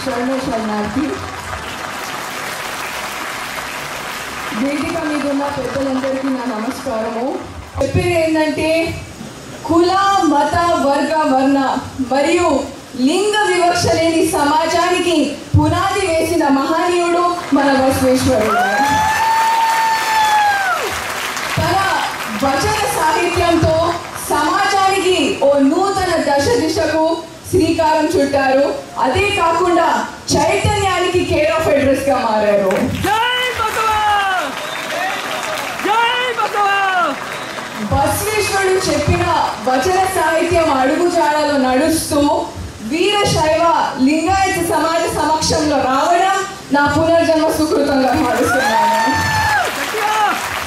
శరణ శరణార్థి వేదిక మీద ఉన్న పెద్దలందరికీ నా నమస్కారము చెప్పేది ఏంటంటే కుల మత వర్గ వర్ణ మరియు లింగ వివక్ష లేని సమాజానికి పునాది వేసిన మహనీయుడు మన బసవేశ్వరుడు తన వచన సాహిత్యంతో సమాజానికి ఓ నూతన దశ దిశకు శ్రీకారం చుట్టారు అదే కాకుండా చైతన్యానికి కేర్ ఆఫ్ అడ్రస్ గా మారారు జై బసవా జై బసవా బసవేశ్వరుడు చెప్పిన వచన సాహిత్యం అడుగుజాడలో నడుస్తూ వీరశైవ లింగాయత సమాజ సమక్షంలో రావడం నా పునర్జన్మ సుకృతంగా భావిస్తున్నాను గట్టిగా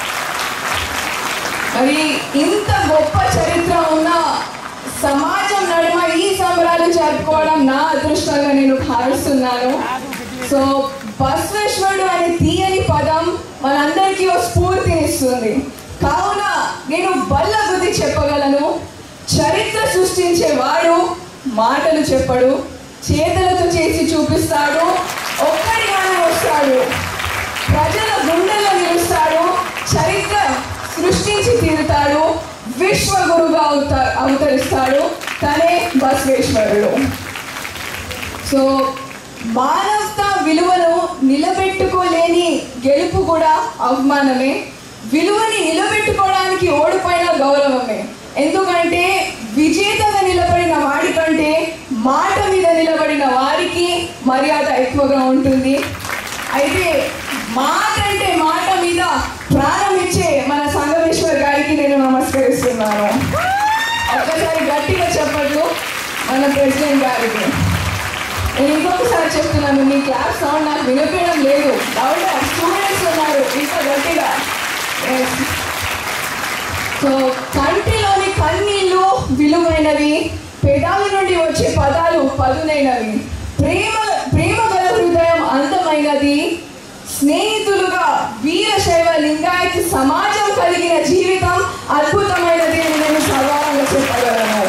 మరి ఇంత గొప్ప చరిత్ర ఉన్న సమాజం నడుమ ఈ సంబరాలు జరుపుకోవడం నా అదృష్టంగా నేను భావిస్తున్నాను సో బసవేశ్వరుడు అనే తీయని పదం మనందరికీ ఓ స్ఫూర్తినిస్తుంది కావున నేను బల్ల బుద్ధి చెప్పగలను చరిత్ర సృష్టించే వాడు మాటలు చెప్పడు చేతులతో చేసి చూపిస్తాడు ఒక్కడిగానే వస్తాడు ప్రజల గుండెల్లో నిలుస్తాడు చరిత్ర సృష్టించి తీరుతాడు విశ్వగురుగా అవత అవతరిస్తాడు తనే బసవేశ్వరుడు సో మానవత విలువను నిలబెట్టుకోలేని గెలుపు కూడా అవమానమే విలువని నిలబెట్టుకోవడానికి ఓడిపోయిన గౌరవమే ఎందుకంటే విజేతగా నిలబడిన వాడికంటే మాట మీద నిలబడిన వారికి మర్యాద ఎక్కువగా ఉంటుంది అయితే మాట అంటే మాట మీద ప్రాణం ఇచ్చే మన సంగమేశ్వర్ గారికి నేను నమస్కరిస్తున్నాను ఒక్కసారి గట్టిగా చెప్పట్లు మన ప్రెసిడెంట్ గారికి నేను ఇంకొకసారి చెప్తున్నాను మీ క్లాస్ సౌండ్ నాకు వినిపించడం లేదు కాబట్టి స్టూడెంట్స్ ఉన్నారు ఇంకా గట్టిగా సో కంటిలోని కన్నీళ్ళు విలువైనవి పెదాల నుండి వచ్చే పదాలు పదునైనవి ప్రేమ ప్రేమ గల హృదయం అందమైనది స్నేహితులుగా వీరశైవ లింగాయత్ సమాజం కలిగిన జీవితం అద్భుతమైనది అని నేను సవాలంగా చెప్పగలను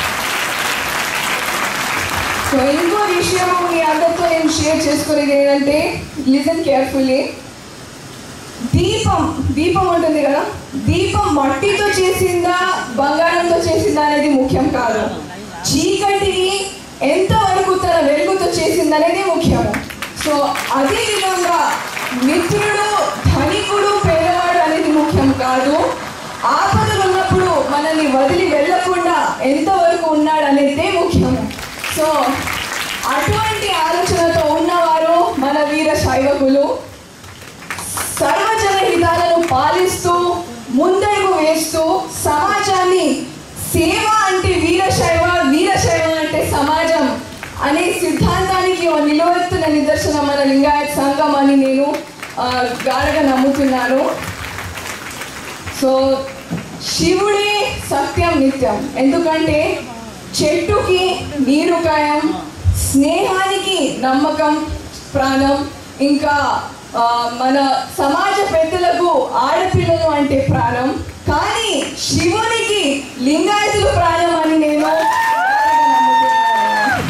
సో ఇంకో విషయం మీ అందరితో నేను షేర్ చేసుకునేది ఏంటంటే లిసన్ కేర్ఫుల్లీ దీపం దీపం ఉంటుంది కదా దీపం మట్టితో చేసిందా బంగారంతో చేసిందా అనేది ముఖ్యం కాదు చీకటిని ఎంతవరకు తన వెలుగుతో చేసింది అనేది ముఖ్యము సో అదే విధంగా మిత్రుడు ధనికుడు పేదవాడు అనేది ముఖ్యం కాదు ఆపదలు ఉన్నప్పుడు మనల్ని వదిలి వెళ్ళకుండా ఎంతవరకు ఉన్నాడు అనేదే ముఖ్యము సో అటువంటి ఆలోచనతో ఉన్నవారు మన వీర శైవకులు సర్వజన హితాలను పాలిస్తూ ముందడుగు వేస్తూ సమాజాన్ని సేవ అంటే వీరశైవ వీరశైవం అంటే సమాజం అనే సిద్ధాంతానికి ఓ నిలువెత్తున నిదర్శనం మన లింగాయత్ సంఘం అని నేను ఆ, గాఢగా నమ్ముతున్నాను సో శివుడే సత్యం నిత్యం ఎందుకంటే చెట్టుకి నీరు కాయం స్నేహానికి నమ్మకం ప్రాణం ఇంకా ఆ, మన సమాజ పెద్దలకు ఆడపిల్లలు అంటే ప్రాణం కానీ శివునికి లింగాయతులు ప్రాణం అని నేను గాఢంగా నమ్ముతున్నాను.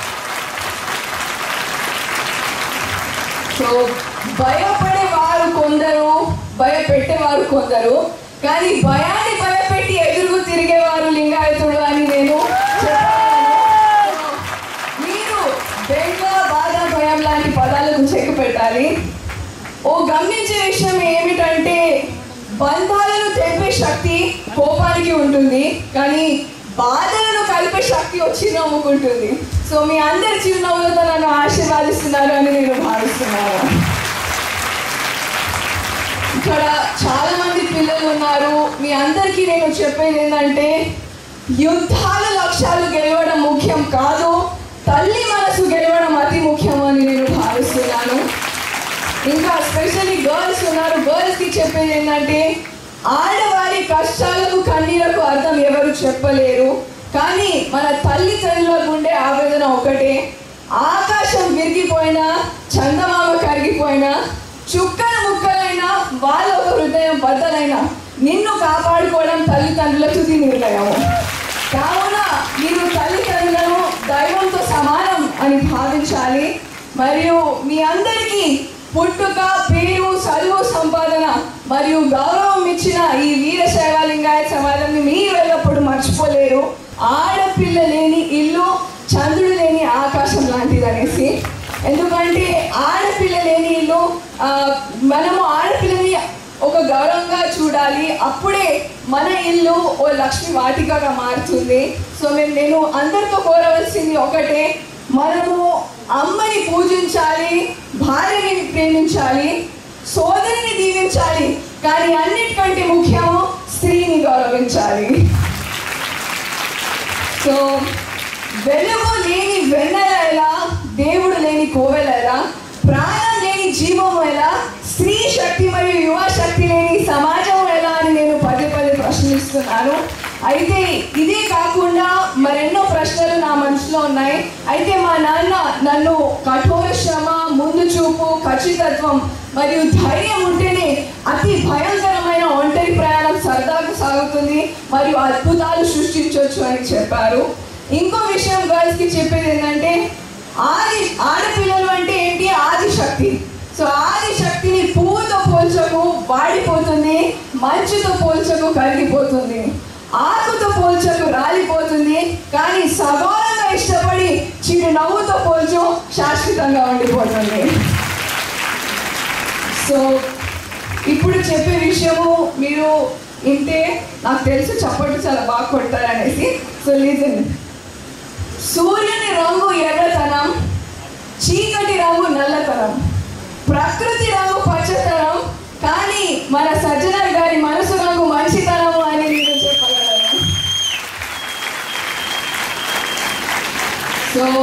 సో భయపడేవారు కొందరు భయపెట్టేవారు కొందరు కానీ భయాన్ని భయపెట్టి ఎదురుగు తిరిగేవారు లింగాయతుడు అని నేను చెప్పగలను. మీరు బెంగ బాధ భయం లాంటి పదాలకు చెక్ పెట్టాలి ఓ గమనించే విషయం ఏమిటంటే బంధాలను తెంపే శక్తి కోపానికి ఉంటుంది కానీ బాధలను కలిపే శక్తి వచ్చి నవ్వుకుంటుంది సో మీ అందరి చిరునవ్వులతో నన్ను ఆశీర్వాదిస్తున్నారు అని నేను భావిస్తున్నాను ఇక్కడ చాలా మంది పిల్లలు ఉన్నారు మీ అందరికీ నేను చెప్పేది ఏంటంటే యుద్ధాల లక్ష్యాలు గెలవడం ముఖ్యం కాదు తల్లి మనసు గెలవడం అతి ముఖ్యం అని నేను భావిస్తున్నాను ఇంకా ఎస్పెషల్లీ గర్ల్స్ ఉన్నారు గర్ల్స్ కి చెప్పేది ఏంటంటే ఆడవారి కష్టాలకు కన్నీలకు అర్థం ఎవరు చెప్పలేరు కానీ మన తల్లిదండ్రులకు ఉండే ఆవేదన ఒకటే ఆకాశం విరిగిపోయినా చందమామ కరిగిపోయినా చుక్కల ముక్కలైనా వాళ్ళ ఒక హృదయం బద్దలైనా నిన్ను కాపాడుకోవడం తల్లిదండ్రుల తుది నిర్ణయం కావున మీరు తల్లిదండ్రులను దైవంతో సమానం అని భావించాలి మరియు మీ అందరికీ పుట్టుక పేరు చదువు సంపాదన మరియు గౌరవం ఇచ్చిన ఈ వీరశైవ లింగాయత సమాజాన్ని మీరు ఎల్లప్పుడు మర్చిపోలేరు ఆడపిల్ల లేని ఇల్లు చంద్రుడు లేని ఆకాశం లాంటిది అనేసి ఎందుకంటే ఆడపిల్ల లేని ఇల్లు ఆ, మనము ఆడపిల్లని ఒక గౌరవంగా చూడాలి అప్పుడే మన ఇల్లు ఓ లక్ష్మి వాటికగా మారుతుంది సో మేము నేను అందరితో కోరవలసింది ఒకటే మనము అమ్మని పూజించాలి భార్యని ప్రేమించాలి సోదరిని దీవించాలి కానీ అన్నిటికంటే ముఖ్యము స్త్రీని గౌరవించాలి సో వెలుగు లేని వెన్నెల ఎలా దేవుడు లేని కోవెల ఎలా ప్రాణం లేని జీవం ఎలా స్త్రీ శక్తి మరియు యువ శక్తి లేని సమాజం ఎలా అని నేను పదే పదే ప్రశ్నిస్తున్నాను అయితే ఇదే కాకుండా మరెన్నో ప్రశ్నలు నా మనసులో ఉన్నాయి అయితే మా నాన్న నన్ను కఠోర శ్రమ ముందు చూపు ఖచ్చితత్వం మరియు ధైర్యం ఉంటేనే అతి భయంకరమైన ఒంటరి ప్రయాణం సరదాగా సాగుతుంది మరియు అద్భుతాలు సృష్టించవచ్చు అని చెప్పారు ఇంకో విషయం గర్ల్స్ కి చెప్పేది ఏంటంటే ఆది ఆడపిల్లలు అంటే ఏంటి ఆది శక్తి సో ఆది శక్తిని పువ్వుతో పోల్చకు వాడిపోతుంది మంచుతో పోల్చకు కరిగిపోతుంది ఆకుతో పోల్చకు రాలిపోతుంది కానీ సగౌరవంగా ఇష్టపడి చిరు నవ్వుతో పోల్చు శాశ్వతంగా ఉండిపోతుంది సో ఇప్పుడు చెప్పే విషయము మీరు వింటే నాకు తెలుసు చప్పట్లు చాలా బాగా కొడతారనేసి సో లీజన్ సూర్యుని రంగు ఎర్రతనం చీకటి రంగు నల్లతనం ప్రకృతి రంగు పచ్చతనం కానీ మన సజ్జనర్ గారి మనసు రంగు మంచితనము అని నేను చెప్పగలను సో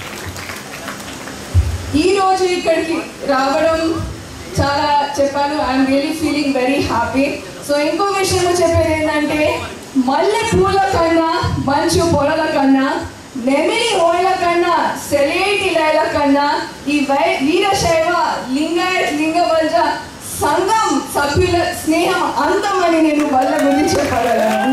ఈ రోజు ఇక్కడికి రావడం చాలా చెప్పాను I'm really feeling very happy so ఇంకో విషయం చెప్పేది ఏంటంటే మల్లె పూల కన్నా మంచు పొరల కన్నా నెమిలి ఓళ్ళ కన్నా సెలేటి లైల కన్నా ఈ వై వీరశైవ లింగాయత్ లింగబల్జ సంఘం సభ్యుల స్నేహం అంతమని నేను వాళ్ళ గురించి చెప్పగలను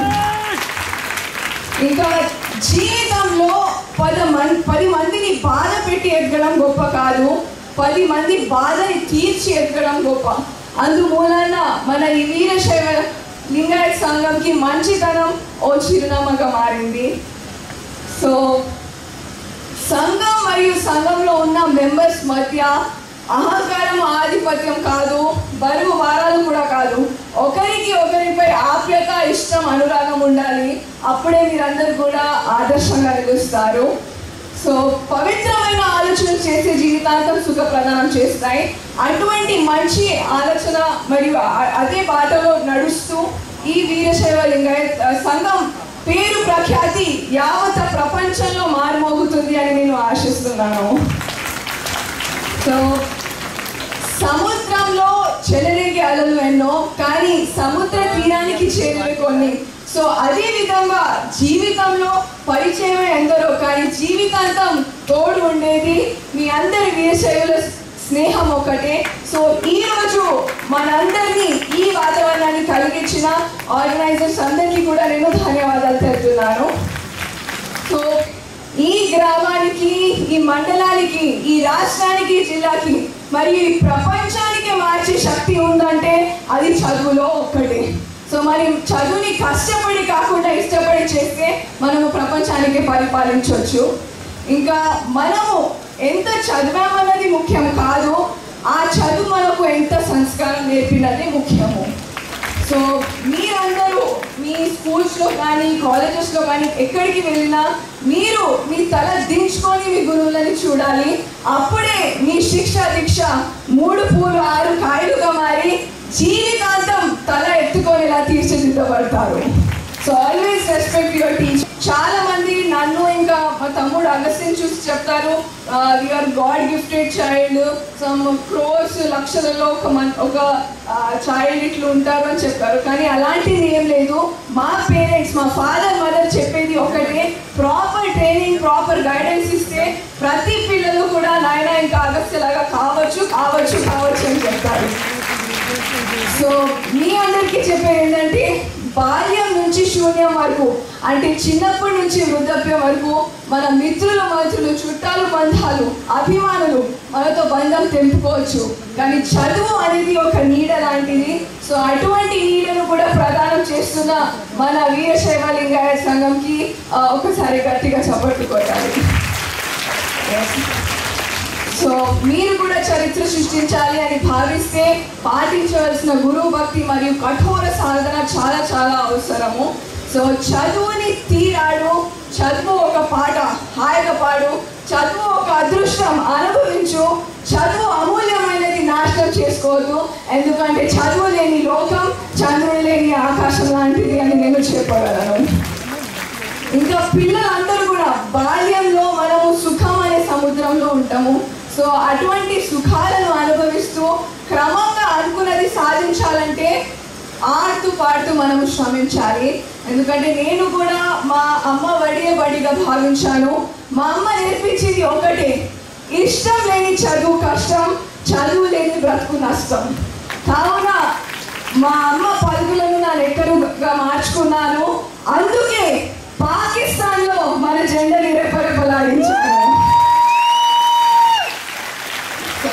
ఇంకా జీవితంలో పది మంది పది మందిని బాధ పెట్టి ఎదగడం గొప్ప కాదు పది మంది బాధని తీర్చి ఎదగడం గొప్ప అందుమూలన మన ఈ వీరశైవ లింగాయత్ సంఘంకి మంచితనం ఓ చిరునామాగా మారింది సో సంఘం మరియు సంఘంలో ఉన్న మెంబర్స్ మధ్య అహంకారం ఆధిపత్యం కాదు బరువు వారాలు కూడా కాదు ఒకరికి ఒకరిపై ఆప్యత ఇష్టం అనురాగం ఉండాలి అప్పుడే మీరందరూ కూడా ఆదర్శంగా నిలుస్తారు సో పవిత్రమైన ఆలోచనలు చేసే జీవితాంతం సుఖ ప్రదానం చేస్తాయి అటువంటి మంచి ఆలోచన మరియు ఆ- అదే బాటలో నడుస్తూ ఈ వీరశైవ లింగాయత్ ఆ, సంఘం పేరు ప్రఖ్యాతి యావత ప్రపంచంలో మారుమోగుతుంది అని నేను ఆశిస్తున్నాను సో సముద్రంలో చెలరేగే అలలు ఎన్నో కానీ సముద్ర తీరానికి చేరేవి కొన్ని సో అదే విధంగా జీవితంలో పరిచయం ఎందరో కానీ జీవితాంతం తోడు ఉండేది మీ అందరి వీరశైవుల స్నేహం ఒకటే సో ఈ రోజు మనందరినీ ఈ వాతావరణాన్ని కలిగించిన ఆర్గనైజర్స్ అందరికీ కూడా నేను ధన్యవాదాలు తెలుపుతున్నాను సో ఈ గ్రామానికి ఈ మండలానికి ఈ రాష్ట్రానికి జిల్లాకి మరియు ఈ ప్రపంచానికి మార్చే శక్తి ఉందంటే అది చదువులో ఒక్కటే సో మరి చదువుని కష్టపడి కాకుండా ఇష్టపడి చేస్తే మనము ప్రపంచానికి పరిపాలించవచ్చు ఇంకా మనము ఎంత చదివామన్నది ముఖ్యం కాదు ఆ చదువు మనకు ఎంత సంస్కారం నేర్పినది ముఖ్యము సో మీరందరూ మీ స్కూల్స్లో కానీ కాలేజెస్లో కానీ ఎక్కడికి వెళ్ళినా మీరు మీ తల దించుకొని మీ గురువులని చూడాలి అప్పుడే మీ శిక్ష దీక్ష మూడు పూలు ఆరు కాయలుగా మారి జీవితాంతం తల ఎత్తుకొనేలా తీర్చిదిద్దబడతారు so always respect your teacher చాలా మంది నన్ను ఇంకా మా తమ్ముడు అగస్టిన్ చూసి చెప్తారు you're god gifted child some crores లక్షలలో ఒక మన్ ఒక చైల్డ్ ఇట్లు ఉంటారు అని చెప్పారు కానీ అలాంటిది ఏం లేదు మా పేరెంట్స్ మా ఫాదర్ మదర్ చెప్పేది ఒకటే ప్రాపర్ ట్రైనింగ్ ప్రాపర్ గైడెన్స్ ఇస్తే ప్రతి పిల్లలు కూడా నాయన ఇంకా అగస్త్యలాగా కావచ్చు కావచ్చు కావచ్చు అని చెప్తారు సో మీ అందరికీ చెప్పేది ఏంటంటే బాల్యం నుంచి శూన్యం వరకు అంటే చిన్నప్పటి నుంచి వృద్ధాప్యం వరకు మన మిత్రులు మంత్రులు చుట్టాలు బంధాలు అభిమానులు మనతో బంధం తెంపుకోవచ్చు కానీ చదువు అనేది ఒక నీడ లాంటిది సో అటువంటి నీడను కూడా ప్రదానం చేస్తున్న మన వీరశైవ లింగాయ సంఘంకి ఆ, ఒకసారి గట్టిగా చప్పట్లు కొట్టాలి సో మీరు కూడా చరిత్ర సృష్టించాలి అని భావిస్తే పాటించవలసిన గురువు భక్తి మరియు కఠోర సాధన చాలా చాలా అవసరము సో చదువుని తీరాడు చదువు ఒక పాట హాయిగా పాడు చదువు ఒక అదృష్టం అనుభవించు చదువు అమూల్యమైనది నాశనం చేసుకోవద్దు ఎందుకంటే చదువు లేని లోకం చంద్రుడు లేని ఆకాశం లాంటిది అని నేను చెప్పగలను ఇంకా పిల్లలందరూ కూడా బాల్యంలో మనము సుఖం అనే సముద్రంలో ఉంటాము సో అటువంటి సుఖాలను అనుభవిస్తూ క్రమంగా అనుకున్నది సాధించాలంటే ఆడుతూ పాడుతూ మనము శ్రమించాలి ఎందుకంటే నేను కూడా మా అమ్మ వడియ బడిగా భావించాను మా అమ్మ నేర్పించింది ఒకటే ఇష్టం లేని చదువు కష్టం చదువు లేని బ్రతుకు నష్టం కావున మా అమ్మ పలుకులను నా లెక్కలుగా మార్చుకున్నాను అందుకే పాకిస్తాన్ లో మన జెండర్ రెపరెపలాడించాను So,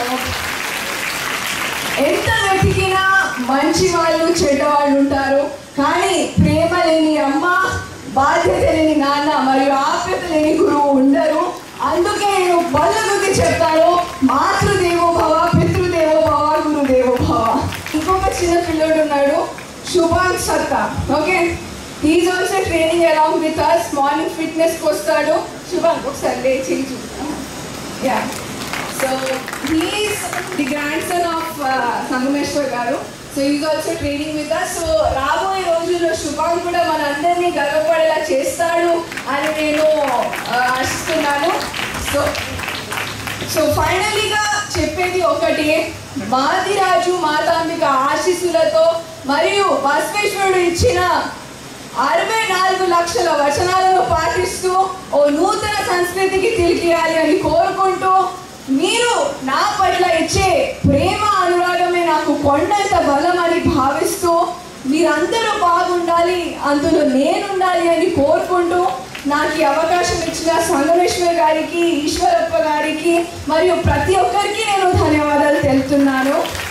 ఎంత వెతికినా మంచి వాళ్ళు చెడ్డవాళ్ళు ఉంటారు కానీ ప్రేమ లేని అమ్మ బాధ్యత లేని నాన్న మరియు ఆప్యత లేని గురువు ఉండరు అందుకే నేను బల్లగుద్ది చెప్తాను మాతృదేవో భవ పితృదేవో భవ గురుదేవో భవ ఇంకొక చిన్న పిల్లోడు ఉన్నాడు Shubhang Satta okay is also training along with us morning ఫిట్నెస్కి వస్తాడు శుభాంగ్ ఒకసారి లేచి చూద్దాం yeah so he's the grandson of Sangameshwar గారు so is also training with us so రాబోయే రోజుల్లో శుభాంగ్ కూడా మనందరినీ గర్వపడేలా చేస్తాడు అని నేను uh, ఆశిస్తున్నాను సో సో ఫైనలీగా చెప్పేది ఒకటి మాదిరాజు మాతాంబిక ఆశీస్సులతో మరియు బసవేశ్వరుడు ఇచ్చిన అరవై నాలుగు లక్షల వచనాలను పాటిస్తూ ఓ నూతన సంస్కృతికి తిరిగియాలి అని కోరుకుంటూ మీరు నా పట్ల ఇచ్చే ప్రేమ అనురాగమే నాకు కొండంత బలం అని భావిస్తూ మీరందరూ బాగుండాలి అందులో నేనుండాలి అని కోరుకుంటూ నాకు ఈ అవకాశం ఇచ్చిన సంగమేశ్వర్ గారికి ఈశ్వరప్ప గారికి మరియు ప్రతి ఒక్కరికి నేను ధన్యవాదాలు తెలుపుతున్నాను